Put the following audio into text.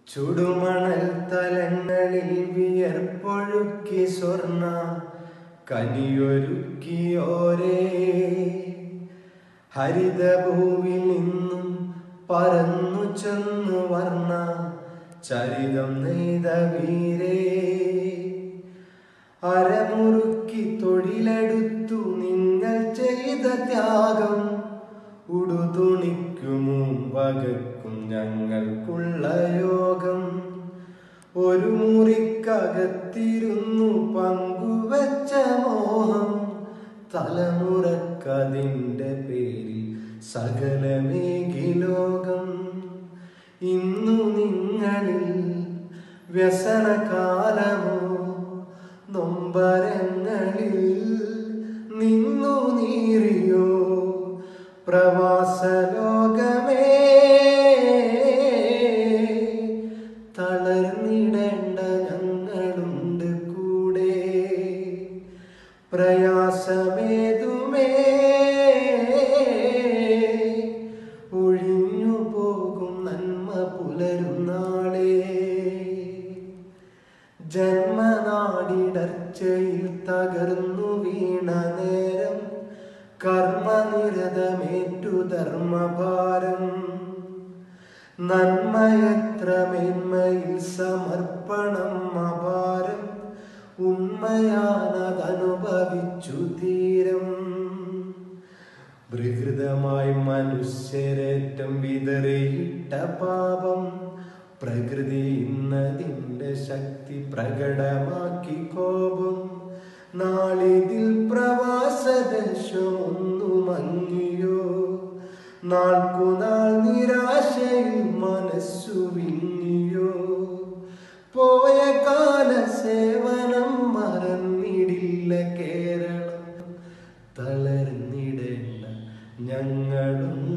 ചുടുമണൽ തലങ്ങളിൽ വിയർപ്പൊഴുക്കി സ്വർണ കനിയൊരുക്കിയോരേ ഹരിതഭൂവിൽ നിന്നും പറന്നു ചെന്നു വർണ്ണ ചരിതം നെയ്ത വീരേ അരമുറുക്കി തൊഴിലെടുത്തു നിങ്ങൾ ചെയ്ത ത്യാഗം ഉടുതുണിക്കു മുമ്പകക്കും ഞങ്ങൾക്കുള്ള യോഗം ഒരു മുറിക്കകത്തിരുന്നു പങ്കുവച്ച മോഹം തലമുറക്കതിൻ്റെ പേരിൽ സകലമേകി ലോകം ഇന്നു നിങ്ങളിൽ വ്യസനകാലമോ നൊമ്പരങ്ങളിൽ നിന്നു നീറിയോ പ്രവാസലോകമേ തളർന്നിടേണ്ട ഞങ്ങളുണ്ട് കൂടെ പ്രയാസമേതുമേ ഒഴിഞ്ഞു പോകും നന്മ പുലരും നാളേ ജന്മനാടിടർച്ചയിൽ തകർന്നു വീണ നേരം കർമ്മനിരതമേറ്റു ധർമ്മഭാരം നന്മയത്ര മേന്മയിൽ സമർപ്പണം അപാരം ഉണ്മയാനതനുഭവിച്ചു തീരം വികൃതമായി മനുഷ്യരേറ്റം വിതറിയിട്ട പാപം പ്രകൃതി ഇന്നതിൻ്റെ ശക്തി പ്രകടമാക്കി കോപം നാളിതിൽ പ്രവാസദേശം ഒന്നു മങ്ങിയോ നാൾക്കുനാൾ നിരാശയിൽ മനസ്സു വിങ്ങിയോ പോയ കാല സേവനം മറന്നിടില്ല കേരളം തളർന്നിടേണ്ട ഞങ്ങളും